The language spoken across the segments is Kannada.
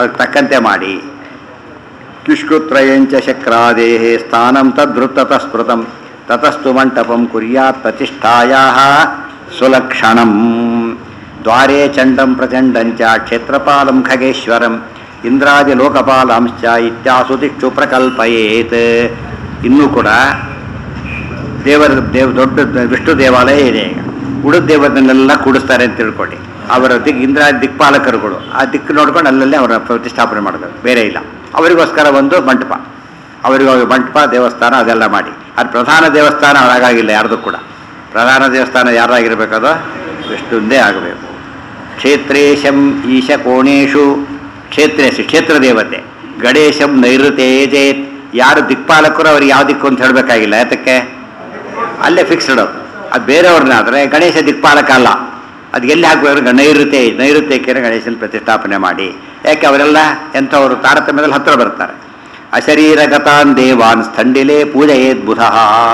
ಅದಕ್ಕೆ ತಕ್ಕಂತೆ ಮಾಡಿ ಕಿಷ್ಕುತ್ರಯಂಚ ಶಕ್ರಾದೇಹೆ ಸ್ಥಾನಂ ತದ್ವೃತ್ತತ ಸ್ಮೃತಂ ತತಸ್ತು ಮಂಟಪಂ ಕುರ್ಯಾತ್ ಪ್ರತಿಷ್ಠಾಯಾ ಸುಲಕ್ಷಣಂ ದ್ವಾರೇ ಚಂಡಂ ಪ್ರಚಂಡಂಚ ಕ್ಷೇತ್ರಪಾಲಂ ಖಗೇಶ್ವರಂ ಇಂದ್ರಾದಿ ಲೋಕಪಾಲಾಂಶ್ಚ ಇತ್ಯಾಸು ದಿಕ್ಷು ಪ್ರಕಲ್ಪಯೇತ್ ಇನ್ನೂ ಕೂಡ ದೇವರ ದೇವ ದೊಡ್ಡ ವಿಷ್ಣು ದೇವಾಲಯ ಇದೆ ಈಗ ಉಳಿದ ದೇವರನ್ನೆಲ್ಲ ಕೂಡಿಸ್ತಾರೆ ಅಂತ ತಿಳ್ಕೊಳ್ಳಿ ಅವರ ದಿಕ್ ಇಂದ್ರ ದಿಕ್ಪಾಲಕರುಗಳು ಆ ದಿಕ್ಕು ನೋಡ್ಕೊಂಡು ಅಲ್ಲಲ್ಲೇ ಅವರ ಪ್ರತಿಷ್ಠಾಪನೆ ಮಾಡಬೇಕು ಬೇರೆ ಇಲ್ಲ ಅವರಿಗೋಸ್ಕರ ಒಂದು ಮಂಟಪ ಅವರಿಗೋಗಿ ಮಂಟಪ ದೇವಸ್ಥಾನ ಅದೆಲ್ಲ ಮಾಡಿ ಅದು ಪ್ರಧಾನ ದೇವಸ್ಥಾನ ಹಾಗಾಗಿಲ್ಲ ಯಾರ್ದು ಕೂಡ ಪ್ರಧಾನ ದೇವಸ್ಥಾನ ಯಾರಾಗಿರ್ಬೇಕದು ವಿಷ್ಣುಂದೇ ಆಗಬೇಕು ಕ್ಷೇತ್ರೇಶಂ ಈಶ ಕೋಣೇಶು ಕ್ಷೇತ್ರೇಶು ಕ್ಷೇತ್ರ ದೇವತೆ ಗಣೇಶಂ ನೈಋತೆ ಜೇತ್ ಯಾರು ದಿಕ್ಪಾಲಕರು ಅವ್ರಿಗೆ ಯಾವ ದಿಕ್ಕು ಅಂತ ಹೇಳಬೇಕಾಗಿಲ್ಲ ಯಾತಕ್ಕೆ ಅಲ್ಲೇ ಫಿಕ್ಸ್ಡ್ ಅದು ಅದು ಬೇರೆಯವ್ರನ್ನ ಆದರೆ ಗಣೇಶ ದಿಕ್ಪಾಲಕ ಅಲ್ಲ ಅದು ಎಲ್ಲಿ ಹಾಕಬೇಕು ನೈಋತ್ಯ ನೈಋತ್ಯಕ್ಕೆ ಗಣೇಶನ ಪ್ರತಿಷ್ಠಾಪನೆ ಮಾಡಿ ಯಾಕೆ ಅವರೆಲ್ಲ ಎಂಥವರು ತಾರತಮ್ಯದಲ್ಲಿ ಹತ್ತಿರ ಬರ್ತಾರೆ ಅಶರೀರಗತಾನ್ ದೇವಾನ್ ಸ್ಥಂಡಿಲೆ ಪೂಜೆಯೇದ್ ಬುಧ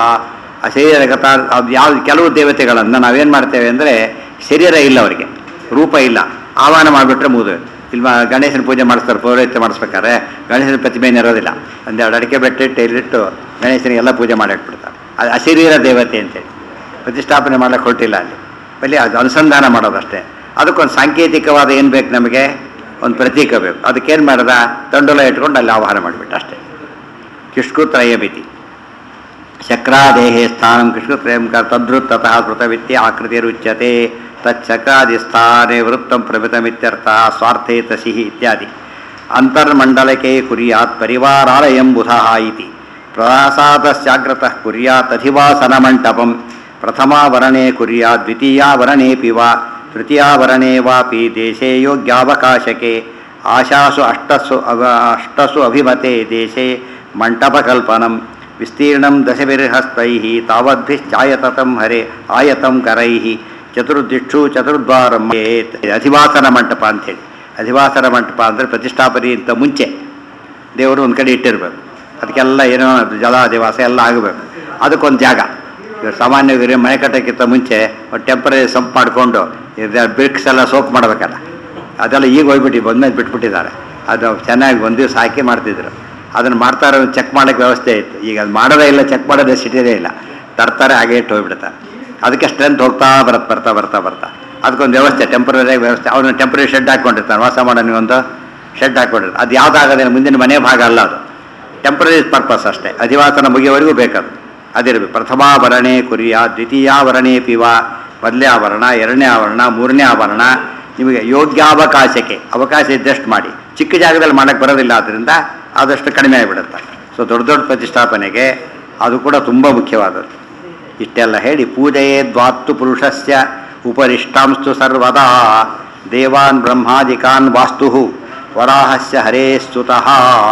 ಅಶರೀರಗತಾನ್ ಅದು ಯಾವ ಕೆಲವು ದೇವತೆಗಳನ್ನು ನಾವೇನು ಮಾಡ್ತೇವೆ ಅಂದರೆ ಶರೀರ ಇಲ್ಲ ಅವರಿಗೆ ರೂಪ ಇಲ್ಲ ಆಹ್ವಾನ ಮಾಡಿಬಿಟ್ರೆ ಮುಗಿದು ಇಲ್ಲಿ ಗಣೇಶನ ಪೂಜೆ ಮಾಡಿಸ್ತಾರೆ ಪೌರೋಹಿತ್ಯ ಮಾಡಿಸ್ಬೇಕಾದ್ರೆ ಗಣೇಶನ ಪ್ರತಿಮೆಯನ್ನು ಇರೋದಿಲ್ಲ ಒಂದೆರಡು ಅಡಿಕೆ ಬೆಟ್ಟಿಟ್ಟು ಇಲ್ಲಿಟ್ಟು ಗಣೇಶನಿಗೆಲ್ಲ ಪೂಜೆ ಮಾಡಿ ಹಾಕ್ಬಿಡ್ತಾರೆ ಅದು ಅಶರೀರ ದೇವತೆ ಅಂತೇಳಿ ಪ್ರತಿಷ್ಠಾಪನೆ ಮಾಡಕ್ಕೆ ಹೊರಟಿಲ್ಲ ಅಲ್ಲಿ ಬಲ್ಲಿ ಅದು ಅನುಸಂಧಾನ ಮಾಡೋದಷ್ಟೇ ಅದಕ್ಕೊಂದು ಸಾಂಕೇತಿಕವಾದ ಏನು ಬೇಕು ನಮಗೆ ಒಂದು ಪ್ರತೀಕ ಬೇಕು ಅದಕ್ಕೇನು ಮಾಡ್ದ ತಂಡುಲ ಇಟ್ಕೊಂಡು ಅಲ್ಲಿ ಆಹ್ವಾನ ಮಾಡಿಬಿಟ್ಟು ಅಷ್ಟೇ ಕಿಷ್ಕುತ್ರಯಮಿತಿ ಶಕ್ರಾದೇಹೇ ಸ್ಥಾನಂ ಕಿಷ್ಕುತ್ರಯಂ ಕ ತದ್ವೃತ್ತತಃ ಕೃತವಿತ್ಯ ಆಕೃತಿರುಚ್ಯತೆ ತಚ್ಚಕ್ರಾದಿಸ್ಥಾನೆ ವೃತ್ತಂ ಪ್ರಮಿತಮಿತ್ಯರ್ಥ ಸ್ವಾರ್ಥೇ ತಸಿಹಿ ಇತ್ಯಾದಿ ಅಂತರ್ಮಂಡಲಕೆ ಕುರ್ಯಾತ್ ಪರಿವಾರಾಲಯಂ ಬುಧಃ ಇತಿ ಪ್ರಸಾದಸ್ಯಾಗ್ರತಃ ಕುರ್ಯಾತ್ ಅಧಿವಾಸನಮಂಟಪಂ ಪ್ರಥಮಾವರಣೆ ಕುರ್ಯಾತ್ ದ್ವಿತೀಯಾವರಣೇಪಿ ವಾ ತೃತೀಯಾವರಣೆ ವಾಪಿ ದೇಶೇ ಯೋಗ್ಯಾವಕಾಶಕೆ ಆಶಾಸು ಅಷ್ಟಸು ಅವ ಅಷ್ಟಸು ಅಭಿಮತೆ ದೇಶೇ ಮಂಟಪಕಲ್ಪನಂ ವಿಸ್ತೀರ್ಣಂ ದಶಭಿರ್ಹಸ್ತೈ ತಾವದ್ಭಿಶ್ಚಾಯತತಂ ಹರೆ ಆಯತಂ ಕರೈ ಚತುರ್ದಿಕ್ಷು ಚತುರ್ದ್ವಾರಂ ಏತ್. ಅಧಿವಾಸನ ಮಂಟಪ ಅಂಥೇಳಿ ಅಧಿವಾಸನ ಮಂಟಪ ಅಂದರೆ ಪ್ರತಿಷ್ಠಾಪನೆಗಿಂತ ಮುಂಚೆ ದೇವರು ಒಂದು ಕಡೆ ಇಟ್ಟಿರಬೇಕು ಅದಕ್ಕೆಲ್ಲ ಏನೋ ಜಲಾದಿವಾಸ ಎಲ್ಲ ಆಗಬೇಕು ಅದಕ್ಕೊಂದು ಜಾಗ ಇವಾಗ ಸಾಮಾನ್ಯವಾಗಿ ಮನೆ ಕಟ್ಟೋಕ್ಕಿಂತ ಮುಂಚೆ ಒಂದು ಟೆಂಪರರಿ ಸಂಪ್ ಮಾಡಿಕೊಂಡು ಬ್ರಿಕ್ಸ್ ಎಲ್ಲ ಸೋಪ್ ಮಾಡಬೇಕಲ್ಲ ಅದೆಲ್ಲ ಈಗ ಹೋಗ್ಬಿಟ್ಟು ಬಂದ್ಮೇಲೆ ಬಿಟ್ಬಿಟ್ಟಿದ್ದಾರೆ ಅದು ಚೆನ್ನಾಗಿ ಒಂದು ದಿವಸ ಹಾಕಿ ಮಾಡ್ತಿದ್ರು ಅದನ್ನು ಮಾಡ್ತಾರೆ ಚೆಕ್ ಮಾಡೋಕ್ಕೆ ವ್ಯವಸ್ಥೆ ಇತ್ತು ಈಗ ಅದು ಮಾಡೋದೇ ಇಲ್ಲ ಚೆಕ್ ಮಾಡೋದೇ ಸಿಟಿದೇ ಇಲ್ಲ ತರ್ತಾರೆ ಹಾಗೆ ಇಟ್ಟು ಹೋಗ್ಬಿಡ್ತಾರೆ ಅದಕ್ಕೆ ಸ್ಟ್ರೆಂತ್ ಹೋಗ್ತಾ ಬರುತ್ತೆ ಬರ್ತಾ ಬರ್ತಾ ಬರ್ತಾ ಅದಕ್ಕೊಂದು ವ್ಯವಸ್ಥೆ ಟೆಂಪ್ರರಿ ವ್ಯವಸ್ಥೆ ಅವನು ಟೆಂಪ್ರರಿ ಶೆಡ್ ಹಾಕ್ಕೊಂಡಿರ್ತಾನೆ ವಾಸ ಮಾಡೋನಿಗೆ ಒಂದು ಶೆಡ್ ಹಾಕ್ಕೊಂಡಿರ್ತಾರೆ ಅದು ಯಾವುದಾಗೋದಿಲ್ಲ ಮುಂದಿನ ಮನೆ ಭಾಗ ಅಲ್ಲ ಅದು ಟೆಂಪ್ರರಿ ಪರ್ಪಸ್ ಅಷ್ಟೇ ಅಧಿವಾಸನ ಮುಗಿಯವರೆಗೂ ಬೇಕದು ಅದಿರಬೇಕು ಪ್ರಥಮಾವರಣೆ ಕುರಿಯ ದ್ವಿತೀಯಾವರಣೆ ಪಿವ ಮೊದಲನೇ ಆವರಣ ಎರಡನೇ ಆವರಣ ಮೂರನೇ ಆವರಣ ನಿಮಗೆ ಯೋಗ್ಯಾವಕಾಶಕ್ಕೆ ಅವಕಾಶ ಇದ್ದಷ್ಟು ಮಾಡಿ ಚಿಕ್ಕ ಜಾಗದಲ್ಲಿ ಮಾಡೋಕ್ಕೆ ಬರೋದಿಲ್ಲ ಆದ್ದರಿಂದ ಆದಷ್ಟು ಕಡಿಮೆ ಆಗಿಬಿಡುತ್ತೆ ಸೊ ದೊಡ್ಡ ದೊಡ್ಡ ಪ್ರತಿಷ್ಠಾಪನೆಗೆ ಅದು ಕೂಡ ತುಂಬ ಮುಖ್ಯವಾದದ್ದು ಇಷ್ಟೆಲ್ಲ ಹೇಳಿ ಪೂಜೆಯೇ ದ್ವಾತ್ತು ಪುರುಷಸ್ಯ ಉಪರಿಷ್ಟಾಂಸ್ತು ಸರ್ವದಾ ದೇವಾನ್ ಬ್ರಹ್ಮಾದಿಕಾನ್ ವಾಸ್ತು ವರಾಹಸ್ಯ ಹರೇ ಸ್ತುತಃ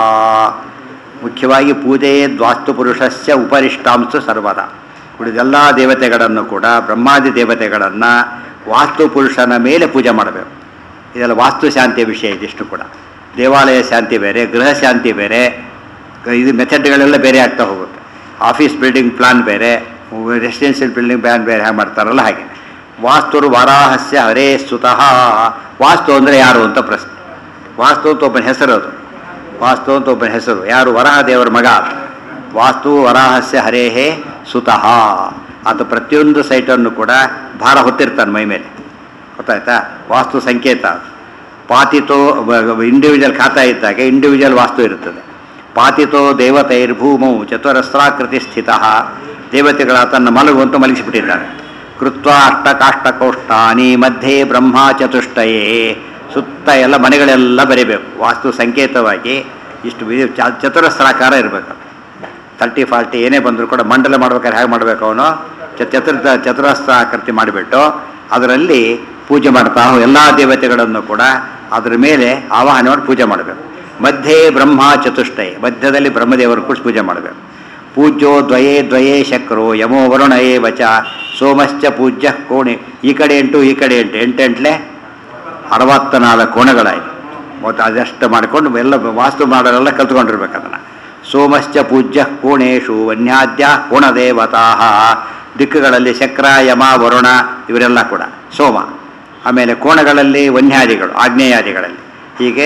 ಮುಖ್ಯವಾಗಿ ಪೂಜೆಯೇ ದ್ವಾಸ್ತು ಪುರುಷಸ್ಯ ಉಪರಿಷ್ಟಾಂಸ್ತು ಸರ್ವದಾ ಉಳಿದೆಲ್ಲ ದೇವತೆಗಳನ್ನು ಕೂಡ ಬ್ರಹ್ಮಾದಿ ದೇವತೆಗಳನ್ನು ವಾಸ್ತು ಪುರುಷನ ಮೇಲೆ ಪೂಜೆ ಮಾಡಬೇಕು ಇದೆಲ್ಲ ವಾಸ್ತು ಶಾಂತಿಯ ವಿಷಯ ಇದಿಷ್ಟು ಕೂಡ ದೇವಾಲಯ ಶಾಂತಿ ಬೇರೆ ಗೃಹ ಶಾಂತಿ ಬೇರೆ ಇದು ಮೆಥಡ್ಗಳೆಲ್ಲ ಬೇರೆ ಆಗ್ತಾ ಹೋಗುತ್ತೆ ಆಫೀಸ್ ಬಿಲ್ಡಿಂಗ್ ಪ್ಲಾನ್ ಬೇರೆ ರೆಸಿಡೆನ್ಷಿಯಲ್ ಬಿಲ್ಡಿಂಗ್ ಪ್ಲಾನ್ ಬೇರೆ ಹೇಗೆ ಮಾಡ್ತಾರಲ್ಲ ಹಾಗೆ ವಾಸ್ತುರು ವರಾಹಸ್ಯ ಹರೇ ಸುತಃ ವಾಸ್ತು ಅಂದರೆ ಯಾರು ಅಂತ ಪ್ರಶ್ನೆ ವಾಸ್ತು ಅಂತ ಒಬ್ಬನ ಹೆಸರು ಅದು ವಾಸ್ತು ಅಂತ ಒಬ್ಬನ ಹೆಸರು ಯಾರು ವರಾಹ ದೇವರ ಮಗ ವಾಸ್ತು ವರಾಹಸ್ಯ ಹರೇಹೇ ಸುತಃ ಆತ ಪ್ರತಿಯೊಂದು ಸೈಟನ್ನು ಕೂಡ ಭಾರ ಹೊತ್ತಿರ್ತಾನೆ ಮೈ ಮೇಲೆ ಗೊತ್ತಾಯ್ತಾ ವಾಸ್ತು ಸಂಕೇತ ಪಾತಿತೋ ಇಂಡಿವಿಜುವಲ್ ಖಾತಾ ಇದ್ದಾಗ ಇಂಡಿವಿಜುವಲ್ ವಾಸ್ತು ಇರುತ್ತದೆ ಪಾತಿತೋ ದೇವತೈರ್ಭೂಮೌ ಚತುರಸ್ರಾಕೃತಿ ಸ್ಥಿತ ದೇವತೆಗಳ ತನ್ನ ಮಲಗುವಂತ ಮಲಗಿಸಿಬಿಟ್ಟಿದ್ದಾರೆ ಕೃತ್ವ ಅಷ್ಟಕಾಷ್ಟಕೋಷ್ಠಾನಿ ಮಧ್ಯೆ ಬ್ರಹ್ಮ ಚತುಷ್ಟಯೇ ಸುತ್ತ ಎಲ್ಲ ಮನೆಗಳೆಲ್ಲ ಬರೀಬೇಕು ವಾಸ್ತು ಸಂಕೇತವಾಗಿ ಇಷ್ಟು ವಿ- ಚ- ಚತುರಸ್ರಾಕಾರ ಇರಬೇಕು ತರ್ಟಿ ಫಾರ್ಟಿ ಏನೇ ಬಂದರೂ ಕೂಡ ಮಂಡಲ ಮಾಡ್ಬೇಕಾದ್ರೆ ಹೇಗೆ ಮಾಡಬೇಕು ಅವನು ಚ- ಚತುರ್ಥ ಚತುರಸ್ರಾಕೃತಿ ಮಾಡಿಬಿಟ್ಟು ಅದರಲ್ಲಿ ಪೂಜೆ ಮಾಡ್ತಾ ಎಲ್ಲ ದೇವತೆಗಳನ್ನು ಕೂಡ ಅದರ ಮೇಲೆ ಆವಾಹನೆ ಮಾಡಿ ಪೂಜೆ ಮಾಡಬೇಕು ಮಧ್ಯೆ ಬ್ರಹ್ಮ ಚತುಷ್ಟಯ ಮಧ್ಯದಲ್ಲಿ ಬ್ರಹ್ಮದೇವರು ಕೂಡ ಪೂಜೆ ಮಾಡಬೇಕು ಪೂಜ್ಯೋ ದ್ವಯೇ ದ್ವಯೇ ಶಕ್ರೋ ಯಮೋ ವರುಣ ವಚ ಸೋಮಶ್ಚ ಪೂಜ್ಯ ಕೋಣೆ ಈ ಕಡೆ ಎಂಟು ಈ ಕಡೆ ಎಂಟು ಎಂಟೆಂಟ್ಲೆ ಅರವತ್ತ ನಾಲ್ಕು ಕೋಣೆಗಳಾಯಿತು ಮತ್ತು ಅದೆಷ್ಟು ಮಾಡಿಕೊಂಡು ಎಲ್ಲ ವಾಸ್ತು ಮಾಡೋರೆಲ್ಲ ಕಲ್ತ್ಕೊಂಡಿರ್ಬೇಕು ಅದನ್ನು ಸೋಮಶ್ಚ ಪೂಜ್ಯ ಕೋಣೇಶು ವನ್ಯಾದ್ಯ ಕೋಣದೇವತಾ ದಿಕ್ಕುಗಳಲ್ಲಿ ಶಕ್ರ ಯಮ ವರುಣ ಇವರೆಲ್ಲ ಕೂಡ ಸೋಮ ಆಮೇಲೆ ಕೋಣಗಳಲ್ಲಿ ವನ್ಯಾದಿಗಳು ಆಗ್ನೇಯಾದಿಗಳಲ್ಲಿ ಹೀಗೆ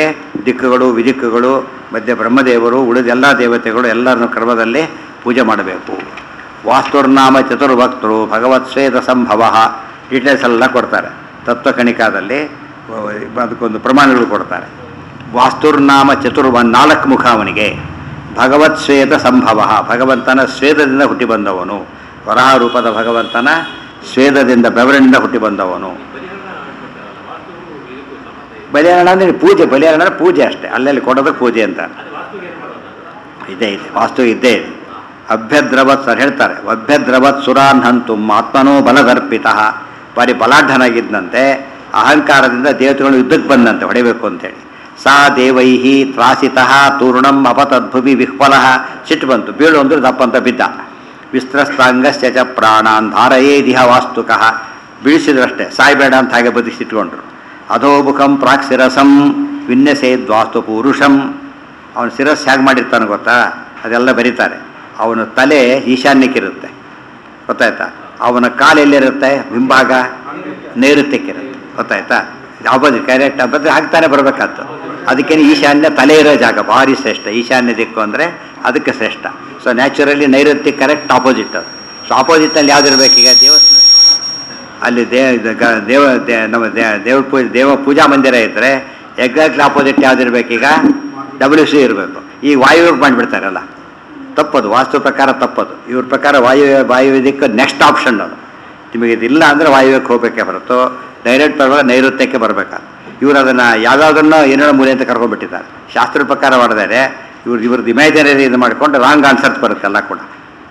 ದಿಕ್ಕುಗಳು ವಿದಿಕ್ಕುಗಳು ಮಧ್ಯೆ ಬ್ರಹ್ಮದೇವರು ಉಳಿದ ಎಲ್ಲ ದೇವತೆಗಳು ಎಲ್ಲರನ್ನು ಕ್ರಮದಲ್ಲಿ ಪೂಜೆ ಮಾಡಬೇಕು ವಾಸ್ತುರ್ನಾಮ ಚತುರ್ಭಕ್ತರು ಭಗವತ್ ಸ್ವೇದ ಸಂಭವ ಡೀಟೇಲ್ಸ್ ಎಲ್ಲ ಕೊಡ್ತಾರೆ ತತ್ವಕಣಿಕಾದಲ್ಲಿ ಅಹ್, ಅದಕ್ಕೊಂದು ಪ್ರಮಾಣಗಳು ಕೊಡ್ತಾರೆ ವಾಸ್ತುರ್ನಾಮ ಚತುರ್ವ ನಾಲ್ಕು ಮುಖ ಅವನಿಗೆ ಭಗವತ್ ಸ್ವೇದ ಸಂಭವ ಭಗವಂತನ ಸ್ವೇದದಿಂದ ಹುಟ್ಟಿ ಬಂದವನು ವರಹ ರೂಪದ ಭಗವಂತನ ಸ್ವೇದದಿಂದ ಬೆವರಿನಿಂದ ಹುಟ್ಟಿ ಬಂದವನು ಬಲಿಹರಣ ಅಂದರೆ ಪೂಜೆ ಬಲಿಹರಣ ಅಂದ್ರೆ ಪೂಜೆ ಅಷ್ಟೇ ಅಲ್ಲಲ್ಲಿ ಕೊಡೋದು ಪೂಜೆ ಅಂತ ಇದೇ ಇದೆ ವಾಸ್ತು ಇದ್ದೇ ಇದೆ ಅಭ್ಯದ್ರವತ್ ಸರ್ ಹೇಳ್ತಾರೆ ಅಭ್ಯದ್ರವತ್ ಸುರಾನ್ ಹಂತು ಆತ್ಮನೋ ಬಲದರ್ಪಿತ ಬಾರಿ ಬಲಾಢ್ಯನಾಗಿದ್ದಂತೆ ಅಹಂಕಾರದಿಂದ ದೇವತೆಗಳು ಯುದ್ಧಕ್ಕೆ ಬಂದಂತೆ ಹೊಡಿಬೇಕು ಅಂತೇಳಿ ಸಾ ದೇವೈಹಿ ತ್ರಾಸಿತಃ ತೂರ್ಣಂ ಅಪತದ್ಭುವಿ ವಿಹ್ವಲ ಸಿಟ್ಟು ಬಂತು ಬೀಳು ಅಂದ್ರೆ ದಪ್ಪಂತ ಬಿದ್ದ ವಿಸ್ತ್ರಸ್ತಾಂಗಸ್ಯ ಚ ಪ್ರಾಣಾನ್ ಧಾರಯೇದಿಹ ವಾಸ್ತುಕಃ ಬೀಳಿಸಿದ್ರಷ್ಟೇ ಸಾಯ್ಬೇಡ ಅಂತ ಹಾಗೆ ಬದುಕಿಸಿಟ್ಕೊಂಡ್ರು ಅಧೋಮುಖಂ ಪ್ರಾಕ್ ಶಿರಸಂ ವಿನ್ಯಸೇದ್ವಾಸ್ತು ಪುರುಷಂ ಅವನ ಶಿರಸ್ ಹೇಗೆ ಮಾಡಿರ್ತಾನೆ ಗೊತ್ತಾ ಅದೆಲ್ಲ ಬರೀತಾರೆ ಅವನ ತಲೆ ಈಶಾನ್ಯಕ್ಕಿರುತ್ತೆ ಗೊತ್ತಾಯ್ತಾ ಅವನ ಕಾಲು ಎಲ್ಲಿರುತ್ತೆ ಹಿಂಭಾಗ ನೈಋತ್ಯಕ್ಕಿರುತ್ತೆ ಗೊತ್ತಾಯ್ತಾ ಆಪೋಸಿಟ್ ಕರೆಕ್ಟ್ ಬಂದರೆ ಹಾಕ್ತಾನೆ ಬರಬೇಕಾದ್ದು ಅದಕ್ಕೇನೆ ಈಶಾನ್ಯ ತಲೆ ಇರೋ ಜಾಗ ಭಾರಿ ಶ್ರೇಷ್ಠ ಈಶಾನ್ಯ ದಿಕ್ಕು ಅಂದರೆ ಅದಕ್ಕೆ ಶ್ರೇಷ್ಠ ಸೊ ನ್ಯಾಚುರಲಿ ನೈಋತ್ಯ ಕರೆಕ್ಟ್ ಆಪೋಸಿಟ್ ಅದು ಸೊ ಆಪೋಸಿಟ್ನಲ್ಲಿ ಯಾವ್ದಿರ್ಬೇಕು ಈಗ ದೇವಸ್ಥಾನ ಅಲ್ಲಿ ದೇ ಇದು ಗ- ದೇವ ದೇ- ನಮ್ಮ ದೇ ದೇವ್ರ ಪೂಜೆ ದೇವ ಪೂಜಾ ಮಂದಿರ ಇದ್ದರೆ ಎಕ್ಸಾಕ್ಟ್ಲಿ ಆಪೋಸಿಟ್ ಯಾವ್ದಿರ್ಬೇಕೀಗ ಡಬ್ಲ್ಯೂ ಸಿ ಇರಬೇಕು ಈ ವಾಯುವ್ಯಕ್ಕೆ ಮಾಡಿಬಿಡ್ತಾರಲ್ಲ ತಪ್ಪದು ವಾಸ್ತು ಪ್ರಕಾರ ತಪ್ಪದು ಇವ್ರ ಪ್ರಕಾರ ವಾಯು ವಾಯು ದಿಕ್ಕು ನೆಕ್ಸ್ಟ್ ಆಪ್ಷನ್ ಅದು ನಿಮಗೆ ಇದಿಲ್ಲ ಅಂದರೆ ವಾಯುವ್ಯಕ್ಕೆ ಹೋಗಬೇಕೇ ಹೊರತು ಡೈರೆಕ್ಟ್ ಬರುವಾಗ ನೈಋತ್ಯಕ್ಕೆ ಬರಬೇಕಾದ ಇವರು ಅದನ್ನು ಯಾವ್ದಾವುದನ್ನು ಏನೇನೋ ಮೂಲೆ ಅಂತ ಕರ್ಕೊಂಡ್ಬಿಟ್ಟಿದ್ದಾರೆ ಶಾಸ್ತ್ರದ ಪ್ರಕಾರ ಮಾಡಿದರೆ ಇವ್ರು ಇವ್ರದ್ದು ಇಮ್ಯಾಜಿನರಿ ಇದು ಮಾಡಿಕೊಂಡು ರಾಂಗ್ ಆನ್ಸರ್ಸ್ ಬರುತ್ತೆ ಎಲ್ಲ ಕೂಡ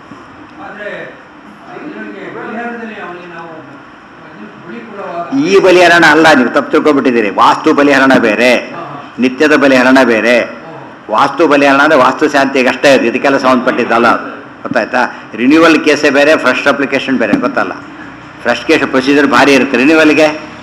ಆದ್ರೆ ಇದರಿಗೆ ಪರಿಹಾರದಲ್ಲಿ ಅವನಿಗೆ ನಾವು ಇದು ಬಲಿ ಕೊಡುವಾಗ ಈ ಬಲಿಹರಣ ಅಲ್ಲ ನೀವು ತಪ್ಪು ತಿಳ್ಕೊಂಡ್ಬಿಟ್ಟಿದ್ದೀರಿ ವಾಸ್ತು ಬಲಿಹರಣ ಬೇರೆ ನಿತ್ಯದ ಬಲಿಹರಣ ಬೇರೆ ವಾಸ್ತು ಬಲಿಹರಣ ಅಂದರೆ ವಾಸ್ತು ಶಾಂತಿಗೆ ಅಷ್ಟೇ ಅದು ಇದಕ್ಕೆಲ್ಲ ಸಂಬಂಧಪಟ್ಟಿದ್ದಲ್ಲ ಅದು ಗೊತ್ತಾಯ್ತಾ ರಿನ್ಯೂವಲ್ ಕೇಸೇ ಬೇರೆ ಫ್ರೆಶ್ ಅಪ್ಲಿಕೇಶನ್ ಬೇರೆ ಗೊತ್ತಲ್ಲ ಫ್ರೆಶ್ ಕೇಸ್ ಪ್ರೊಸೀಜರ್ ಭಾರಿ ಇರುತ್ತೆ ರಿನ್ಯೂವಲ್ಗೆ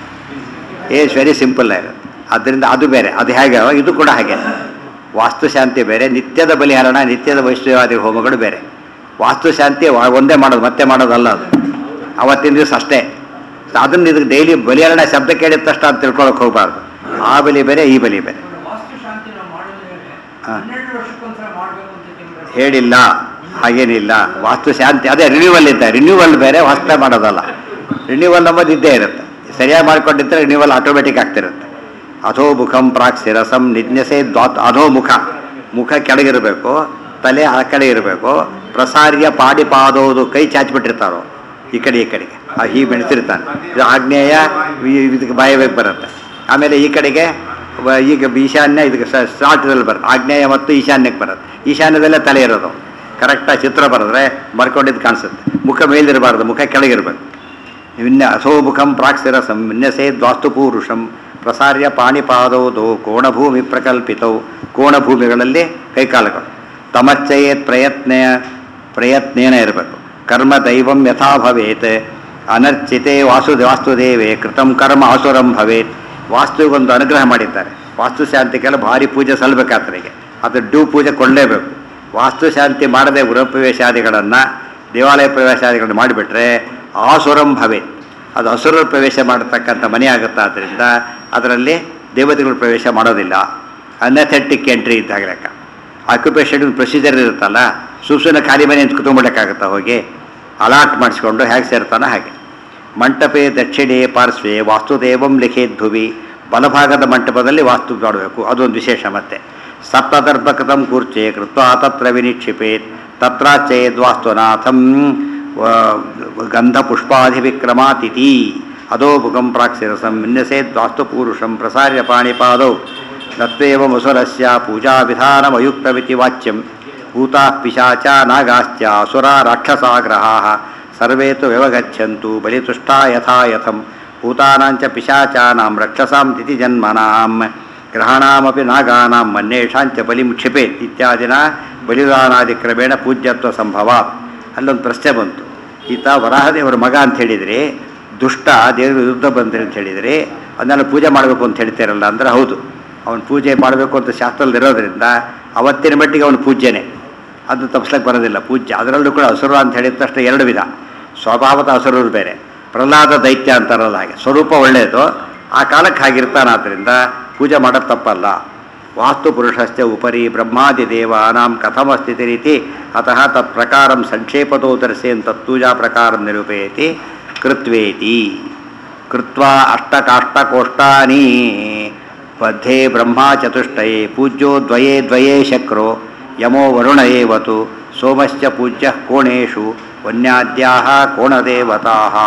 ಏಸ್ ವೆರಿ ಸಿಂಪಲ್ ಇರುತ್ತೆ ಅದರಿಂದ ಅದು ಬೇರೆ ಅದು ಹೇಗೆ ಇದು ಕೂಡ ಹಾಗೆ ವಾಸ್ತು ಶಾಂತಿ ಬೇರೆ ನಿತ್ಯದ ಬಲಿಹರಣ ನಿತ್ಯದ ವೈಷ್ಣವಾದಿ ಹೋಮಗಳು ಬೇರೆ ವಾಸ್ತು ಶಾಂತಿ ವ- ಒಂದೇ ಮಾಡೋದು ಮತ್ತೆ ಮಾಡೋದಲ್ಲ ಅದು ಅವತ್ತಿನ ದಿವಸ ಅಷ್ಟೇ ಅದನ್ನ ಇದಕ್ಕೆ ಡೈಲಿ ಬಲಿಹರಣ ಶಬ್ದ ಕೇಳಿದ ತಕ್ಷಣ ಅದು ತಿಳ್ಕೊಳಕ್ಕೆ ಹೋಗಬಾರ್ದು ಆ ಬಲಿ ಬೇರೆ ಈ ಬಲಿ ಬೇರೆ ವಾಸ್ತು ಶಾಂತಿ ನಾವು ಮಾಡೋದ್ರೆ ಹಾ. ಹನ್ನೆರಡು ವರ್ಷಕ್ಕೊಂದ್ಸಲ ಮಾಡಬೇಕು ಅಂತ ನಿಮ್ಗೆ ಹೇಳಿಲ್ಲ ಹಾಗೇನಿಲ್ಲ ವಾಸ್ತು ಶಾಂತಿ ಅದೇ ರಿನ್ಯೂವಲ್ ಇದ್ದ ರಿನ್ಯೂವಲ್ ಬೇರೆ ಹೊಸ್ತ ಮಾಡೋದಲ್ಲ ರಿನ್ಯೂವಲ್ ನಮ್ಮದು ಇದ್ದೇ ಇರುತ್ತೆ ಸರಿಯಾಗಿ ಮಾಡ್ಕೊಂಡಿದ್ರೆ ರಿನ್ಯೂವಲ್ ಆಟೋಮೆಟಿಕ್ ಆಗ್ತಿರುತ್ತೆ ಅಧೋ ಮುಖಂ ಪ್ರಾಕ್ ಶಿರಸಂ ನಿಜ್ಞಸೆ ದ್ವಾತ್ ಅಧೋ ಮುಖ ಮುಖ ಕೆಳಗಿರಬೇಕು ತಲೆ ಆ ಕಡೆ ಇರಬೇಕು ಪ್ರಸಾರ್ಯ ಪಾಡಿ ಪಾದೋದು ಕೈ ಚಾಚಿಬಿಟ್ಟಿರ್ತಾರೋ ಈ ಕಡೆ ಈ ಕಡೆಗೆ ಆ ಹೀಗೆ ಬೆಳೆಸಿರ್ತಾನೆ ಇದು ಆಗ್ನೇಯ ಈ- ಇದಕ್ಕೆ ಬಾಯಬೇಕು ಬರುತ್ತೆ ಆಮೇಲೆ ಈ ಕಡೆಗೆ ವ- ಈಗ ಈಶಾನ್ಯ ಇದಕ್ಕೆ ಸ್ಟಾರ್ಟದಲ್ಲಿ ಬರುತ್ತೆ ಆಗ್ನೇಯ ಮತ್ತು ಈಶಾನ್ಯಕ್ಕೆ ಬರುತ್ತೆ ಈಶಾನ್ಯದಲ್ಲೇ ತಲೆ ಇರೋದು ಕರೆಕ್ಟಾಗಿ ಚಿತ್ರ ಬರೆದ್ರೆ ಬರ್ಕೊಂಡಿದ್ದು ಕಾಣಿಸುತ್ತೆ ಮುಖ ಮೇಲಿರಬಾರ್ದು ಮುಖ ಕೆಳಗಿರಬೇಕು ವಿನ್ಯ ಅಸೋಮುಖಂ ಪ್ರಾಕ್ಸಿರಸಂ ವಿನ್ಯಸೇದ್ ವಾಸ್ತುಪೂರುಷಂ ಪ್ರಸಾರ್ಯ ಪಾಣಿಪಾದೌದು ಕೋಣಭೂಮಿ ಪ್ರಕಲ್ಪಿತವು ಕೋಣಭೂಮಿಗಳಲ್ಲಿ ಕೈಕಾಲುಗಳು ತಮಚ್ಚಯೇತ್ ಪ್ರಯತ್ನ ಪ್ರಯತ್ನೇನ ಇರಬೇಕು ಕರ್ಮ ದೈವಂ ಯಥಾ ಭವೇತ್ ಅನರ್ಚಿತೆ ವಾಸು ವಾಸ್ತುದೇವೇ ಕೃತಂ ಕರ್ಮ ಆಸುರಂ ಭವೇತ್ ವಾಸ್ತುವಿಗೊಂದು ಅನುಗ್ರಹ ಮಾಡಿದ್ದಾರೆ ವಾಸ್ತು ಶಾಂತಿಗೆಲ್ಲ ಭಾರಿ ಪೂಜೆ ಸಲ್ಲಬೇಕಾತ್ರಿಗೆ ಅದು ಡ್ಯೂ ಪೂಜೆ ಕೊಳ್ಳೇಬೇಕು ವಾಸ್ತು ಶಾಂತಿ ಮಾಡದೆ ಗೃಹಪ್ರವೇಶಾದಿಗಳನ್ನು ದೇವಾಲಯ ಪ್ರವೇಶಾದಿಗಳನ್ನು ಮಾಡಿಬಿಟ್ರೆ ಆಸುರಂ ಭವೆ ಅದು ಅಸುರರ ಪ್ರವೇಶ ಮಾಡತಕ್ಕಂಥ ಮನೆ ಆಗುತ್ತೆ ಆದ್ದರಿಂದ ಅದರಲ್ಲಿ ದೇವತೆಗಳು ಪ್ರವೇಶ ಮಾಡೋದಿಲ್ಲ ಅನಥೆಟಿಕ್ ಎಂಟ್ರಿ ಇದ್ದಾಗ ಲೆಕ್ಕ ಆಕ್ಯುಪೇಷನ್ ಪ್ರೊಸೀಜರ್ ಇರುತ್ತಲ್ಲ ಸುಮ್ಮನೆ ಖಾಲಿ ಮನೆ ಅಂತ ಕುತ್ಕೊಂಡ್ಬಿಡಕ್ಕಾಗತ್ತಾ ಹೋಗಿ ಅಲಾಟ್ ಮಾಡಿಸ್ಕೊಂಡು ಹೇಗೆ ಸೇರ್ತಾನೋ ಹಾಗೆ ಮಂಟಪೆ ದಕ್ಷಿಣೆ ಪಾರ್ಶ್ವೆ ವಾಸ್ತುದೇವಂ ಲಿಖೇದ್ಭುವಿ ಬಲಭಾಗದ ಮಂಟಪದಲ್ಲಿ ವಾಸ್ತು ಮಾಡಬೇಕು ಅದೊಂದು ವಿಶೇಷ ಮತ್ತೆ ಸಪ್ತದರ್ಭಕತಂ ಕೂರ್ಚೆ ಕೃತ್ವ ತತ್ರ ವಿನಿಕ್ಷಿಪೇತ್ ತತ್ರಾಚೇದ್ ವಾಸ್ತುನಾಥಂ ಗಂಧಪುಷ್ಪಾಧಿವಿಕ್ರಮಾತಿಥಿ ಅದೋ ಮುಖಂ ಪ್ರಾಕ್ಸಿರಸಂ ವಿನ್ಯಸೇದ್ ವಾಸ್ತುಪೂರುಷಂ ಪ್ರಸಾರ್ಯ ಪಾಣಿಪಾದೌ ತತ್ವೇವ ಮುಸುರಸ್ಯ ಪೂಜಾವಿಧಾನಮಯುಕ್ತಮಿತಿ ವಾಚ್ಯಂ ಭೂತಾ ಪಿಶಾಚ ನಾಗಾಶ್ಚ ಅಸುರ ರಾಕ್ಷಸಾಗ್ರಹಾः ಸರ್ವೇ ತು ವ್ಯವಗಚ್ಚಂತು ಬಲಿತುಷ್ಟಾ ಯಥಾ ಯಥಂ ಭೂತಾನಾಂಚ ಪಿಶಾಚಾನಾಂ ರಕ್ಷಸಾಂ ತಿಥಿ ಜನ್ಮನಾಂ ಗ್ರಹಣಾಮಪಿ ನಾಗಾನಾಂ ಮನ್ಯೇಷಾಂಚ ಬಲಿಂ ಕ್ಷಿಪೇತ್ ಇತ್ಯಾದಿನ ಬಲಿದಾನಾದಿಕ್ರಮೇಣ ಪೂಜ್ಯತ್ವ ಸಂಭವ ಅಲ್ಲೊಂದು ಪ್ರಶ್ನೆ ಬಂತು ಈತ ವರಾಹದೇವರ ಮಗ ಅಂತ ಹೇಳಿದ್ರಿ ದುಷ್ಟ ದೇವರ ವಿರುದ್ಧ ಬಂದ್ರಿ ಅಂತ ಹೇಳಿದ್ರಿ ಅದನ್ನೆಲ್ಲ ಪೂಜೆ ಮಾಡಬೇಕು ಅಂತ ಹೇಳ್ತೀರಲ್ಲ ಅಂದ್ರೆ ಹೌದು ಅವನು ಪೂಜೆ ಮಾಡಬೇಕು ಅಂತ ಶಾಸ್ತ್ರದಲ್ಲಿ ಇರೋದ್ರಿಂದ ಅವತ್ತಿನ ಮಟ್ಟಿಗೆ ಅವನು ಪೂಜ್ಯನೇ ಅದು ತಪ್ಪಿಸ್ಲಿಕ್ಕೆ ಬರೋದಿಲ್ಲ ಪೂಜ್ಯ ಅದರಲ್ಲೂ ಕೂಡ ಹಸುರು ಅಂತ ಹೇಳಿದ ತಕ್ಷಣ ಎರಡು ವಿಧ ಸ್ವಭಾವದ ಹಸುರರು ಬೇರೆ ಪ್ರಹ್ಲಾದ ದೈತ್ಯ ಅಂತಾರಲ್ಲ ಹಾಗೆ ಸ್ವರೂಪ ಒಳ್ಳೆಯದು ಆ ಕಾಲಕ್ಕೆ ಹಾಗಿರ್ತಾನಾದ್ರಿಂದ ಪೂಜೆ ಮಾಡೋದು ತಪ್ಪಲ್ಲ ವಾಸ್ತುಪುರುಷಸ್ಯ ಉಪರಿ ಬ್ರಹ್ಮಾದಿದೇವಾನಾಂ ಕಥಮಸ್ಥಿತಿರಿತಿ ಅತಃ ತತ್ಪ್ರಕಾರಂ ಸಂಕ್ಷೇಪತೋ ದರ್ಶಯನ್ ತತ್ತೂಜಾ ಪ್ರಕಾರಂ ನಿರೂಪಯತಿ ಕೃತ್ವೇತಿ ಕೃತ್ವಾ ಅಷ್ಟಕಾಷ್ಟಕೋಷ್ಟಾನಿ ಬದ್ಧೇ ಬ್ರಹ್ಮಾ ಚತುಷ್ಟಯೇ ಪೂಜ್ಯೋ ದ್ವಯೇ ದ್ವಯೇ ಶಕ್ರೋ ಯಮೋ ವರುಣ ಏವತು ಸೋಮಶ್ಚ ಪೂಜ್ಯ ಕೋಣೇಶು ವನ್ಯಾದ್ಯಾಹ ಕೋಣದೇವತಾಃ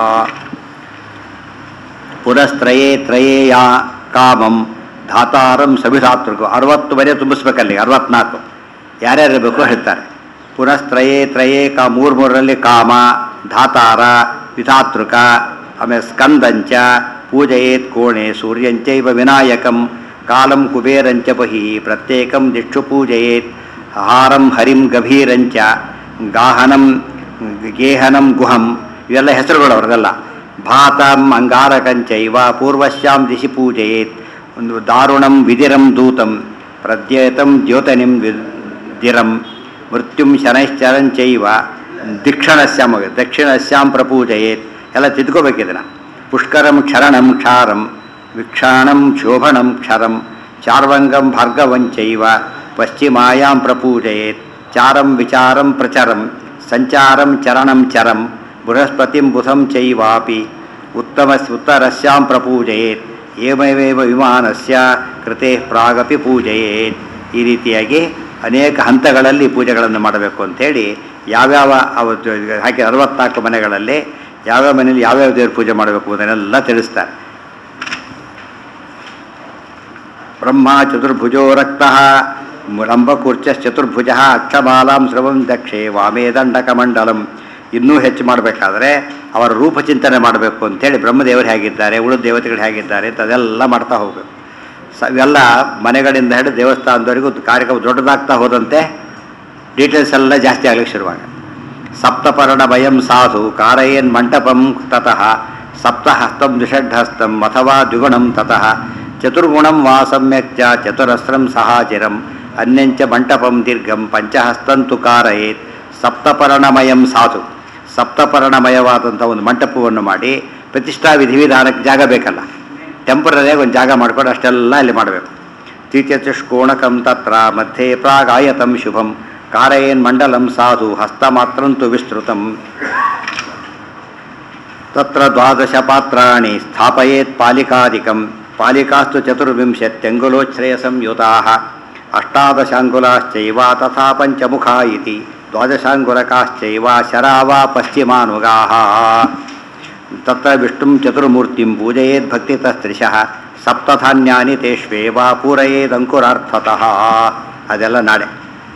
ಪುರಸ್ತ್ರಯೇ ತ್ರಯೇ ಯಾ ಕಾಮಂ ಧಾತಾರಂ ಸವಿಧಾತೃಕು ಅರವತ್ತು ಮನೆ ತುಂಬಿಸ್ಬೇಕಲ್ಲಿ ಅರವತ್ನಾಲ್ಕು ಯಾರ್ಯಾರು ಇರಬೇಕು ಹೇಳ್ತಾರೆ ಪುನಸ್ತ್ರಯೇ ತ್ರಯೇ ಕಾ ಮೂರು ಮೂರರಲ್ಲಿ ಕಾಮ ಧಾತಾರ ವಿಧಾತೃಕ ಆಮೇಲೆ ಸ್ಕಂದಂಚ ಪೂಜಯೇತ್ ಕೋಣೆ ಸೂರ್ಯಂಚೈವ ವಿನಾಯಕಂ ಕಾಲಂ ಕುಬೇರಂಚ ಬಹಿ ಪ್ರತ್ಯೇಕಂ ದಿಕ್ಷು ಪೂಜಯೇತ್ ಹಾರಂ ಹರಿಂ ಗಭೀರಂಚ ಗಾಹನಂ ಗೇಹನಂ ಗುಹಂ ಇವೆಲ್ಲ ಹೆಸರುಗಳು ಅವ್ರದೆಲ್ಲ ಭಾತಂ ಅಂಗಾರಕಂಚೈವ ಪೂರ್ವಶ್ಯಾಂ ದಿಶಿ ಪೂಜಯೇತ್ ಒಂದು ದಾರುಣಂ ವಿದಿರಂ ದೂತಂ ಪ್ರದ್ಯೇತಂ ದ್ಯೋತನಿಂ ವಿದಿರಂ ಮೃತ್ಯುಂ ಶನೈಶ್ಚರಂಚೈವ ದಿಕ್ಷಣಸ್ಯಾಂ ದಕ್ಷಿಣಸ್ಯಾಂ ಪ್ರಪೂಜಯೇತ್ ಎಲ್ಲ ತಿದ್ಕೋಬೇಕಿದನ್ನ ಪುಷ್ಕರಂ ಕ್ಷರಣಂ ಕ್ಷಾರಂ ವಿಕ್ಷಾಣಂ ಶೋಭಣಂ ಕ್ಷರಂ ಚಾರ್ವಂಗಂ ಭಾರ್ಗವಂಚೈವ ಪಶ್ಚಿಮಾಯಾಂ ಪ್ರಪೂಜಯೇತ್ ಚಾರಂ ವಿಚಾರಂ ಪ್ರಚರಂ ಸಂಚಾರಂ ಚರಣಂ ಚರಂ ಬೃಹಸ್ಪತಿಂ ಬುಧಂ ಚೈವಾಪಿ ಉತ್ತಮ ಉತ್ತರಸ್ಯಾಂ ಪ್ರಪೂಜಯೇತ್ ಏವಮೇವ ವಿಮಾನಸ್ಯ ಕೃತೆ ಪ್ರಾಗಪಿ ಪೂಜಯೇತ್ ಈ ರೀತಿಯಾಗಿ ಅನೇಕ ಹಂತಗಳಲ್ಲಿ ಪೂಜೆಗಳನ್ನು ಮಾಡಬೇಕು ಅಂಥೇಳಿ ಯಾವ್ಯಾವ ಅವತ್ತು ಹಾಕಿ ಅರವತ್ನಾಲ್ಕು ಮನೆಗಳಲ್ಲಿ ಯಾವ್ಯಾವ ಮನೆಯಲ್ಲಿ ಯಾವ್ಯಾವ ದೇವ್ರ ಪೂಜೆ ಮಾಡಬೇಕು ಅದನ್ನೆಲ್ಲ ತಿಳಿಸ್ತಾರೆ ಬ್ರಹ್ಮ ಚತುರ್ಭುಜೋ ರಕ್ತಃ ರಂಭಕೂರ್ಚಶ್ಚತುರ್ಭುಜ ಅಕ್ಷಮಾಲಾಂ ಸ್ರವಂ ದಕ್ಷೆ ವಾಮೇ ದಂಡಕಮಂಡಲಂ ಇನ್ನೂ ಹೆಚ್ಚು ಮಾಡಬೇಕಾದ್ರೆ ಅವರ ರೂಪ ಚಿಂತನೆ ಮಾಡಬೇಕು ಅಂತೇಳಿ ಬ್ರಹ್ಮದೇವರು ಹೇಗಿದ್ದಾರೆ ಉಳಿದ ದೇವತೆಗಳು ಹೇಗಿದ್ದಾರೆ ಅಂತ ಅದೆಲ್ಲ ಮಾಡ್ತಾ ಹೋಗಬೇಕು ಸ ಇವೆಲ್ಲ ಮನೆಗಳಿಂದ ಹಿಡಿದು ದೇವಸ್ಥಾನದವರೆಗೂ ಕಾರ್ಯಕ್ರಮ ದೊಡ್ಡದಾಗ್ತಾ ಹೋದಂತೆ ಡೀಟೇಲ್ಸ್ ಎಲ್ಲ ಜಾಸ್ತಿ ಆಗ್ಲಿಕ್ಕೆ ಶುರುವಾಗ ಸಪ್ತಪರ್ಣ ಭಯಂ ಸಾಧು ಕಾರಯೇನ್ ಮಂಟಪಂ ತತಃ ಸಪ್ತಹಸ್ತಂ ದ್ವಿಷಡ್ಹಸ್ತಂ ಅಥವಾ ದ್ವಿಗುಣಂ ತತಃ ಚತುರ್ಗುಣಂ ವಾ ಸಮ್ಯಕ್ಚ ಚತುರಸ್ರಂ ಸಹಾಚಿರಂ ಅನ್ಯಂಚ ಮಂಟಪಂ ದೀರ್ಘಂ ಪಂಚಹಸ್ತಂತು ಕಾರಯೇತ್ ಸಪ್ತಪರ್ಣಮಯಂ ಸಾಧು ಸಪ್ತಪರ್ಣಮಯವಾದಂಥ ಒಂದು ಮಂಟಪವನ್ನು ಮಾಡಿ ಪ್ರತಿಷ್ಠಾ ವಿಧಿವಿಧಾನಕ್ಕೆ ಜಾಗ ಬೇಕಲ್ಲ ಟೆಂಪರರಿಯಾಗಿ ಒಂದು ಜಾಗ ಮಾಡ್ಕೊಂಡು ಅಷ್ಟೆಲ್ಲ ಅಲ್ಲಿ ಮಾಡಬೇಕು ತೀರ್ಚತುಷ್ಕೋಣಕಂ ತತ್ರ ಮಧ್ಯೆ ಪ್ರಾಗಾಯತಂ ಶುಭಂ ಕಾರಯೇನ್ ಮಂಡಲಂ ಸಾಧು ಹಸ್ತಮಾತ್ರಂತು ವಿಸ್ತೃತಂ ತತ್ರ ದ್ವಾದಶ ಪಾತ್ರಾಣಿ ಸ್ಥಾಪಯೇತ್ ಪಾಲಿಕಾದಿಕಂ ಪಾಲಿಕಾಸ್ತು ಚತುರ್ವಿಂಶತ್ಯಂಗುಲೋಚ್ಛ್ರೇಯಸಂ ಯುತಾಃ ಅಷ್ಟಾದಶಾಂಗುಲಾಶ್ಚೈವ ತಥಾ ಪಂಚಮುಖಾ ಇತಿ ದ್ವಾದಶಾಂಗುಲಕಾಶ್ಚೈವ ಶರಾವಾ ಪಶ್ಚಿಮಾನುಗಾಃ ತತ್ರ ವಿಷ್ಣುಂ ಚತುರ್ಮೂರ್ತಿಂ ಪೂಜಯೇದ್ ಭಕ್ತಿತಸ್ತ್ರಿಶಃ ಸಪ್ತಧಾನ್ಯಾನಿ ತೇಷ್ವೇವ ಪೂರಯೇದಂಕುರಾರ್ಥತಃ ಅದೆಲ್ಲ ನಾಳೆ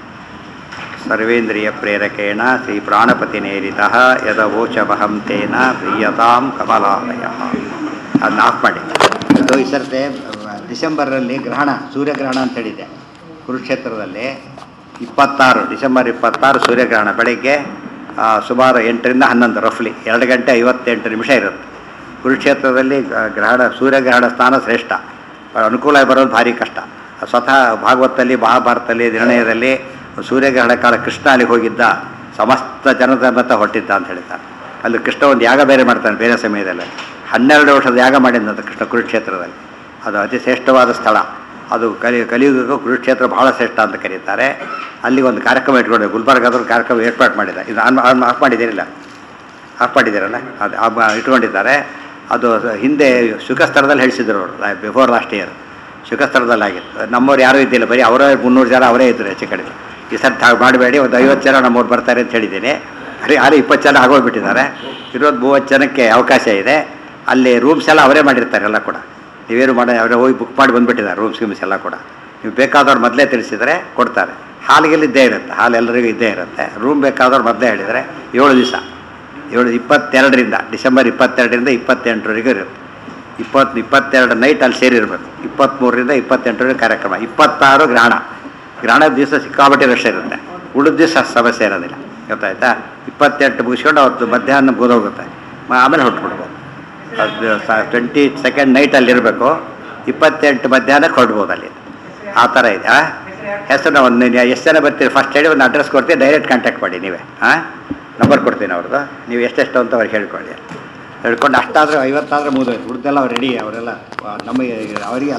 ಸರ್ವೇಂದ್ರಿಯ ಪ್ರೇರಕೇಣ ಶ್ರೀ ಪ್ರಾಣಪತಿನೇರಿತ ಯದವೋಚಮಹಂ ತೇನ ಪ್ರಿಯತಾಂ ಕಮಲಾಲಯ ಅದನ್ನ ಆಫ್ ಮಾಡಿ ಇದು ಈ ಸರ್ತೆ ಡಿಸೆಂಬರಲ್ಲಿ ಗ್ರಹಣ ಸೂರ್ಯಗ್ರಹಣ ಅಂತ ಹೇಳಿದೆ ಕುರುಕ್ಷೇತ್ರದಲ್ಲಿ ಇಪ್ಪತ್ತಾರು ಡಿಸೆಂಬರ್ ಇಪ್ಪತ್ತಾರು ಸೂರ್ಯಗ್ರಹಣ ಬೆಳಗ್ಗೆ ಆ, ಸುಮಾರು ಎಂಟರಿಂದ ಹನ್ನೊಂದು ರಫ್ಲಿ ಎರಡು ಗಂಟೆ ಐವತ್ತೆಂಟು ನಿಮಿಷ ಇರುತ್ತೆ ಕುರುಕ್ಷೇತ್ರದಲ್ಲಿ ಆ, ಗ್ರಹಣ ಸೂರ್ಯಗ್ರಹಣ ಸ್ಥಾನ ಶ್ರೇಷ್ಠ ಅನುಕೂಲ ಬರೋದು ಭಾರಿ ಕಷ್ಟ ಸ್ವತಃ ಭಾಗವತದಲ್ಲಿ ಮಹಾಭಾರತದಲ್ಲಿ ನಿರ್ಣಯದಲ್ಲಿ ಸೂರ್ಯಗ್ರಹಣ ಕಾಲ ಕೃಷ್ಣ ಅಲ್ಲಿಗೆ ಹೋಗಿದ್ದ ಸಮಸ್ತ ಜನತನ್ನತ ಹೊಟ್ಟಿದ್ದ ಅಂತ ಹೇಳ್ತಾರೆ ಅಲ್ಲಿ ಕೃಷ್ಣ ಒಂದು ಯಾಗ ಬೇರೆ ಮಾಡ್ತಾನೆ ಬೇರೆ ಸಮಯದಲ್ಲಿ ಹನ್ನೆರಡು ವರ್ಷದ ಯಾಗ ಮಾಡಿದಂತ ಕೃಷ್ಣ ಕುರುಕ್ಷೇತ್ರದಲ್ಲಿ ಅದು ಅತಿ ಶ್ರೇಷ್ಠವಾದ ಸ್ಥಳ ಅದು ಕಲಿ ಕಲಿಯುಗಕ್ಕೂ ಕುರುಕ್ಷೇತ್ರ ಬಹಳ ಶ್ರೇಷ್ಠ ಅಂತ ಕರೀತಾರೆ ಅಲ್ಲಿ ಒಂದು ಕಾರ್ಯಕ್ರಮ ಇಟ್ಕೊಂಡು ಗುಲ್ಬರ್ಗಾದ ಕಾರ್ಯಕ್ರಮ ಏರ್ಪಾಡು ಮಾಡಿದ್ದಾರೆ ಇದು ಆನ್ ಆನ್ ಆಫ್ ಮಾಡಿದ್ದೀರಿಲ್ಲ ಆಫ್ ಮಾಡಿದ್ದೀರಲ್ಲ ಅದು ಆ ಬ- ಇಟ್ಕೊಂಡಿದ್ದಾರೆ ಅದು ಹಿಂದೆ ಶುಕಸ್ಥಳದಲ್ಲಿ ಹೇಳಿಸಿದ್ರು ಅವರು ಬಿಫೋರ್ ಲಾಸ್ಟ್ ಇಯರ್ ಶುಕಸ್ಥಳದಲ್ಲಿ ಆಗಿತ್ತು ನಮ್ಮವ್ರು ಯಾರೂ ಇದ್ದಿಲ್ಲ ಬರೀ ಅವರೇ ಮುನ್ನೂರು ಜನ ಅವರೇ ಇದ್ದರು ಹೆಚ್ಚು ಕಡಿಮೆ ಈ ಸರ್ತಿ ಹಾಗೆ ಮಾಡಬೇಡಿ ಒಂದು ಐವತ್ತು ಜನ ನಮ್ಮವ್ರು ಬರ್ತಾರೆ ಅಂತ ಹೇಳಿದ್ದೀನಿ ಅರೆ ಯಾರು ಇಪ್ಪತ್ತು ಜನ ಆಗೋಗ್ಬಿಟ್ಟಿದ್ದಾರೆ ಇರೋದು ಮೂವತ್ತು ಜನಕ್ಕೆ ಅವಕಾಶ ಇದೆ ಅಲ್ಲಿ ರೂಮ್ಸ್ ಎಲ್ಲ ಅವರೇ ಮಾಡಿರ್ತಾರೆ ಎಲ್ಲ ಕೂಡ ನೀವೇನು ಮಾಡಿ ಅವರೇ ಹೋಗಿ ಬುಕ್ ಮಾಡಿ ಬಂದುಬಿಟ್ಟಿದ್ದಾರೆ ರೂಮ್ಸ್ ಗೀಮ್ಸ್ ಎಲ್ಲ ಕೂಡ ನೀವು ಬೇಕಾದವ್ರು ಮೊದಲೇ ತಿಳಿಸಿದರೆ ಕೊಡ್ತಾರೆ ಹಾಲಿಗೆಲ್ಲ ಇದ್ದೇ ಇರುತ್ತೆ ಹಾಲು ಎಲ್ಲರಿಗೂ ಇದ್ದೇ ಇರುತ್ತೆ ರೂಮ್ ಬೇಕಾದವ್ರು ಮೊದಲೇ ಹೇಳಿದರೆ ಏಳು ದಿವಸ ಏಳು ಇಪ್ಪತ್ತೆರಡರಿಂದ ಡಿಸೆಂಬರ್ ಇಪ್ಪತ್ತೆರಡರಿಂದ ಇಪ್ಪತ್ತೆಂಟರವರೆಗೂ ಇರುತ್ತೆ ಇಪ್ಪತ್ತು ಇಪ್ಪತ್ತೆರಡು ನೈಟ್ ಅಲ್ಲಿ ಸೇರಿರಬೇಕು ಇಪ್ಪತ್ತ್ಮೂರರಿಂದ ಇಪ್ಪತ್ತೆಂಟರವರೆಗೆ ಕಾರ್ಯಕ್ರಮ ಇಪ್ಪತ್ತಾರು ಗ್ರಹಣ ಗ್ರಹಣದ ದಿವಸ ಸಿಕ್ಕಾಪಟ್ಟೆ ರಶ್ ಇರುತ್ತೆ ಉಳಿದ ದಿವಸ ಸಮಸ್ಯೆ ಇರೋದಿಲ್ಲ ಗೊತ್ತಾಯ್ತಾ ಇಪ್ಪತ್ತೆಂಟು ಮುಗಿಸ್ಕೊಂಡು ಅವತ್ತು ಮಧ್ಯಾಹ್ನ ಹೋಗುತ್ತೆ ಆಮೇಲೆ ಹೊರಟ್ಬಿಡ್ಬೋದು ಅದು ಟ್ವೆಂಟಿ ಸೆಕೆಂಡ್ ನೈಟಲ್ಲಿ ಇರಬೇಕು ಇಪ್ಪತ್ತೆಂಟು ಮಧ್ಯಾಹ್ನಕ್ಕೆ ಹೊರಡ್ಬೋದು ಅಲ್ಲಿ ಆ ಥರ ಇದೆ ಆ? ಹೆಸರು ಒಂದು ಎಷ್ಟು ಜನ ಬರ್ತೀರಿ ಫಸ್ಟ್ ಹೇಳಿ ಒಂದು ಅಡ್ರೆಸ್ ಕೊಡ್ತೀವಿ ಡೈರೆಕ್ಟ್ ಕಾಂಟ್ಯಾಕ್ಟ್ ಮಾಡಿ ನೀವೇ ಹಾಂ ನಂಬರ್ ಕೊಡ್ತೀನಿ ಅವ್ರದ್ದು ನೀವು ಎಷ್ಟೆಷ್ಟು ಅಂತ ಅವ್ರಿಗೆ ಹೇಳ್ಕೊಳ್ಳಿ ಹೇಳ್ಕೊಂಡು ಅಷ್ಟಾದರೆ ಐವತ್ತಾದರೆ ಮುಗಿದೋಯ್ತು ಉಳಿದೆಲ್ಲ ಅವ್ರು ರೆಡಿ ಅವರೆಲ್ಲ ನಮಗೆ ಅವರಿಗೆ